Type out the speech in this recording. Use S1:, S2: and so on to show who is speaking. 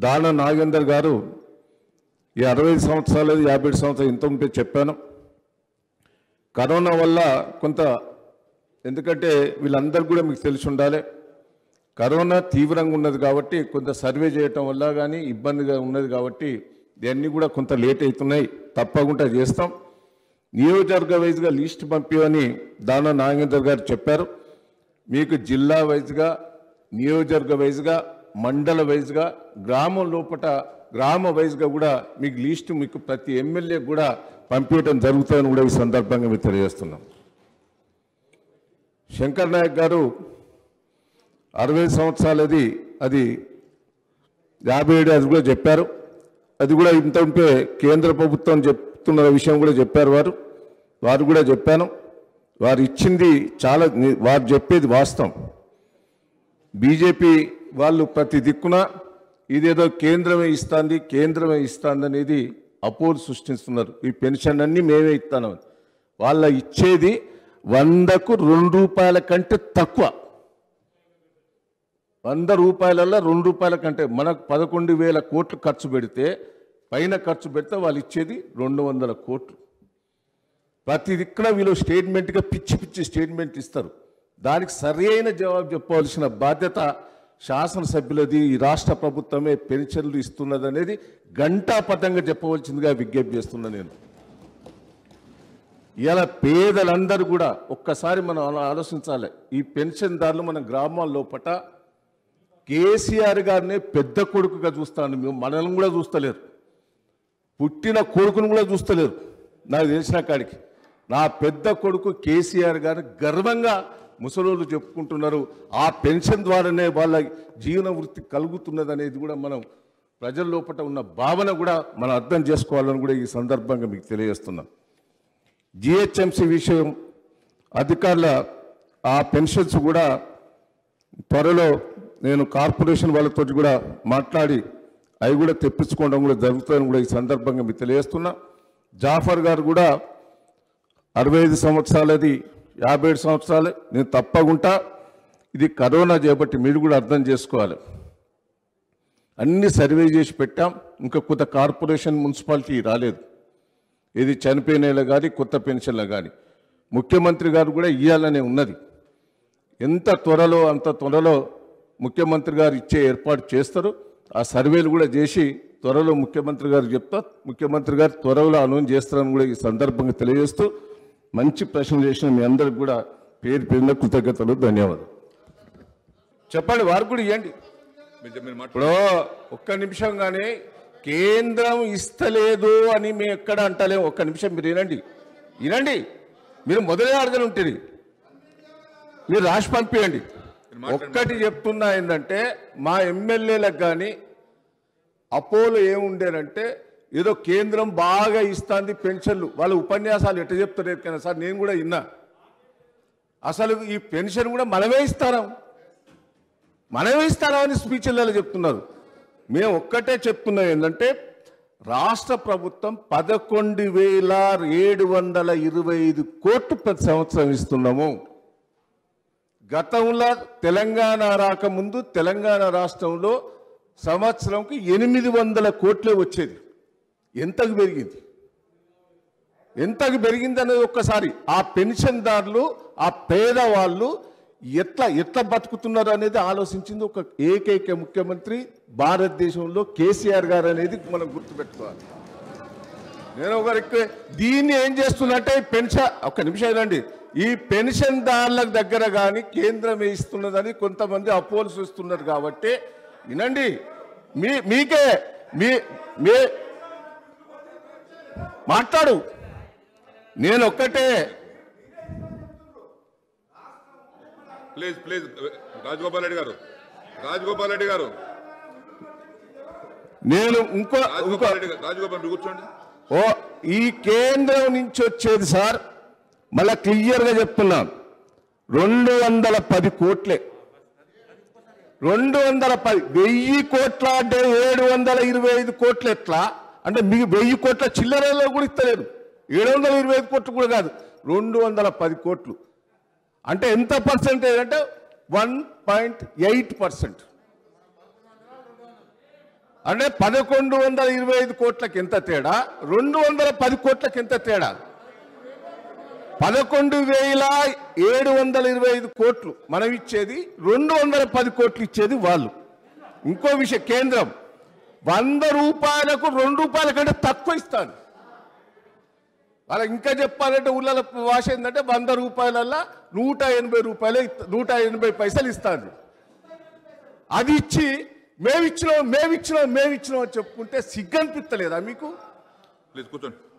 S1: దాన నాగేందర్ గారు ఈ అరవై సంవత్సరాలు యాభై సంవత్సరాలు ఇంత ఉంటే చెప్పాను కరోనా వల్ల కొంత ఎందుకంటే వీళ్ళందరూ కూడా మీకు తెలిసి ఉండాలి కరోనా తీవ్రంగా ఉన్నది కాబట్టి కొంత సర్వే చేయటం వల్ల కానీ ఇబ్బందిగా ఉన్నది కాబట్టి ఇవన్నీ కూడా కొంత లేట్ అవుతున్నాయి తప్పకుండా చేస్తాం నియోజకవర్గ వైజ్గా లిస్ట్ పంపివని దాన నాగేందర్ గారు చెప్పారు మీకు జిల్లా వైజ్గా నియోజకవర్గ వైజ్గా మండల వైజ్గా గ్రామం లోపల గ్రామ వైజ్గా కూడా మీకు లిస్టు మీకు ప్రతి ఎమ్మెల్యే కూడా పంపించడం జరుగుతుందని కూడా ఈ సందర్భంగా మీకు తెలియజేస్తున్నాం శంకర్ నాయక్ గారు అరవై సంవత్సరాలది అది యాభై ఏడు అది కూడా చెప్పారు అది కూడా ఇంత ఉంటే కేంద్ర ప్రభుత్వం చెప్తున్న విషయం కూడా చెప్పారు వారు వారు కూడా చెప్పాను వారు ఇచ్చింది చాలా ని- వారు చెప్పేది వాస్తవం బీజేపీ వాళ్ళు ప్రతి దిక్కున ఇదేదో కేంద్రమే ఇస్తుంది కేంద్రమే ఇస్తుంది అనేది అపోలు సృష్టిస్తున్నారు ఈ పెన్షన్ అన్ని మేమే ఇస్తాను వాళ్ళ ఇచ్చేది వందకు రెండు రూపాయల కంటే తక్కువ వంద రూపాయలలో రెండు రూపాయల కంటే మనకు పదకొండు వేల కోట్లు ఖర్చు పెడితే పైన ఖర్చు పెడితే వాళ్ళు ఇచ్చేది రెండు వందల కోట్లు ప్రతి దిక్కున వీళ్ళు స్టేట్మెంట్గా పిచ్చి పిచ్చి స్టేట్మెంట్ ఇస్తారు దానికి సరైన జవాబు చెప్పవలసిన బాధ్యత శాసనసభ్యులది ఈ రాష్ట్ర ప్రభుత్వమే పెన్షన్లు ఇస్తున్నది అనేది గంటాపథంగా చెప్పవలసిందిగా విజ్ఞప్తి చేస్తున్నా నేను ఇలా పేదలందరూ కూడా ఒక్కసారి మనం అలా ఆలోచించాలి ఈ పెన్షన్దారులు మన గ్రామాల లోపట కేసీఆర్ గారిని పెద్ద కొడుకుగా చూస్తాను మేము మనల్ని కూడా చూస్తలేరు పుట్టిన కొడుకును కూడా చూస్తలేరు నాకు తెలిసిన కాడికి నా పెద్ద కొడుకు కేసీఆర్ గారు గర్వంగా ముసలోళ్ళు చెప్పుకుంటున్నారు ఆ పెన్షన్ ద్వారానే వాళ్ళ జీవన వృత్తి కలుగుతున్నది అనేది కూడా మనం ప్రజల లోపల ఉన్న భావన కూడా మనం అర్థం చేసుకోవాలని కూడా ఈ సందర్భంగా మీకు తెలియజేస్తున్నాం జిహెచ్ఎంసి విషయం అధికారుల ఆ పెన్షన్స్ కూడా త్వరలో నేను కార్పొరేషన్ వాళ్ళతో కూడా మాట్లాడి అవి కూడా తెప్పించుకోవడం కూడా జరుగుతుందని కూడా ఈ సందర్భంగా మీకు తెలియజేస్తున్నా జాఫర్ గారు కూడా అరవై ఐదు సంవత్సరాలది యాభై ఏడు సంవత్సరాలు నేను తప్పకుండా ఇది కరోనా చేపట్టి మీరు కూడా అర్థం చేసుకోవాలి అన్ని సర్వే చేసి పెట్టాం ఇంకా కొత్త కార్పొరేషన్ మున్సిపాలిటీ రాలేదు ఇది చనిపోయిన కానీ కొత్త పెన్షన్లు కానీ ముఖ్యమంత్రి గారు కూడా ఇవ్వాలనే ఉన్నది ఎంత త్వరలో అంత త్వరలో ముఖ్యమంత్రి గారు ఇచ్చే ఏర్పాటు చేస్తారు ఆ సర్వేలు కూడా చేసి త్వరలో ముఖ్యమంత్రి గారు చెప్తా ముఖ్యమంత్రి గారు త్వరలో అనౌన్స్ చేస్తారని కూడా ఈ సందర్భంగా తెలియజేస్తూ మంచి ప్రశ్నలు చేసిన మీ అందరికి కూడా పేరు పేరున కృతజ్ఞతలు ధన్యవాదాలు చెప్పండి వారు కూడా ఇవ్వండి
S2: మీరు మీరు మాట్లాడు
S1: ఇప్పుడు ఒక్క నిమిషం కానీ కేంద్రం ఇస్తలేదు అని మేము ఎక్కడ అంటలేము ఒక్క నిమిషం మీరు వినండి వినండి మీరు మొదలే అడగలు ఉంటుంది మీరు రాసి పంపించండి ఒక్కటి చెప్తున్నా ఏంటంటే మా ఎమ్మెల్యేలకు కానీ అపోలో ఏముండేనంటే ఏదో కేంద్రం బాగా ఇస్తుంది పెన్షన్లు వాళ్ళ ఉపన్యాసాలు ఎట్ట చెప్తారు కానీ సార్ నేను కూడా విన్నా అసలు ఈ పెన్షన్ కూడా మనమే ఇస్తారా మనమే ఇస్తారా అని స్పీచ్లలో చెప్తున్నారు మేము ఒక్కటే చెప్తున్నాం ఏంటంటే రాష్ట్ర ప్రభుత్వం పదకొండు వేల ఏడు వందల ఇరవై ఐదు కోట్లు ప్రతి సంవత్సరం ఇస్తున్నాము గతంలో తెలంగాణ రాకముందు తెలంగాణ రాష్ట్రంలో సంవత్సరంకి ఎనిమిది వందల కోట్లే వచ్చేది ఎంతకు పెరిగింది ఎంతకు పెరిగింది అనేది ఒక్కసారి ఆ పెన్షన్దారులు ఆ పేదవాళ్ళు ఎట్లా ఎట్లా బతుకుతున్నారు అనేది ఆలోచించింది ఒక ఏకైక ముఖ్యమంత్రి భారతదేశంలో కేసీఆర్ గారు అనేది మనం గుర్తుపెట్టుకోవాలి నేను ఒకరికి దీన్ని ఏం చేస్తున్నట్టే పెన్షన్ ఒక్క నిమిషం వినండి ఈ పెన్షన్దారుల దగ్గర కానీ కేంద్రం ఇస్తున్నదని కొంతమంది అపోలు చూస్తున్నారు కాబట్టి వినండి మీ మీకే మీ మీ మాట్లాడు నేను ఒక్కటే
S2: ప్లీజ్ ప్లీజ్ రాజగోపాల్ రెడ్డి గారు రాజగోపాల్ రెడ్డి గారు
S1: నేను ఇంకో ఇంకో
S2: రాజగోపాల్ రెడ్డి గారు రాజగోపాల్ మీరు కూర్చోండి
S1: ఓ ఈ కేంద్రం నుంచి వచ్చేది సార్ మళ్ళా క్లియర్గా చెప్తున్నాను రెండు వందల పది కోట్లే రెండు వందల పది వెయ్యి కోట్ల అంటే ఏడు వందల ఇరవై ఐదు కోట్లు ఎట్లా అంటే మీకు వెయ్యి కోట్ల చిల్లరలో కూడా ఇస్తలేరు ఏడు వందల ఇరవై ఐదు కోట్లు కూడా కాదు రెండు వందల పది కోట్లు అంటే ఎంత పర్సెంటేజ్ అంటే వన్ పాయింట్ ఎయిట్ పర్సెంట్ అంటే పదకొండు వందల ఇరవై ఐదు కోట్లకి ఎంత తేడా రెండు వందల పది కోట్లకి ఎంత తేడా పదకొండు వేల ఏడు వందల ఇరవై ఐదు కోట్లు మనం ఇచ్చేది రెండు వందల పది కోట్లు ఇచ్చేది వాళ్ళు ఇంకో విషయం కేంద్రం వంద రూపాయలకు రెండు రూపాయల కంటే తక్కువ ఇస్తాను అలా ఇంకా చెప్పాలంటే ఊళ్ళ భాష ఏంటంటే వంద రూపాయలల్లా నూట ఎనభై రూపాయలు ఇస్త- నూట ఎనభై పైసలు ఇస్తాను అది ఇచ్చి మేమిచ్చినాం మేమిచ్చినాం మేమిచ్చినాం అని చెప్పుకుంటే సిగ్గనిపిస్తలేదా మీకు
S2: ప్లీజ్ కూర్చోండి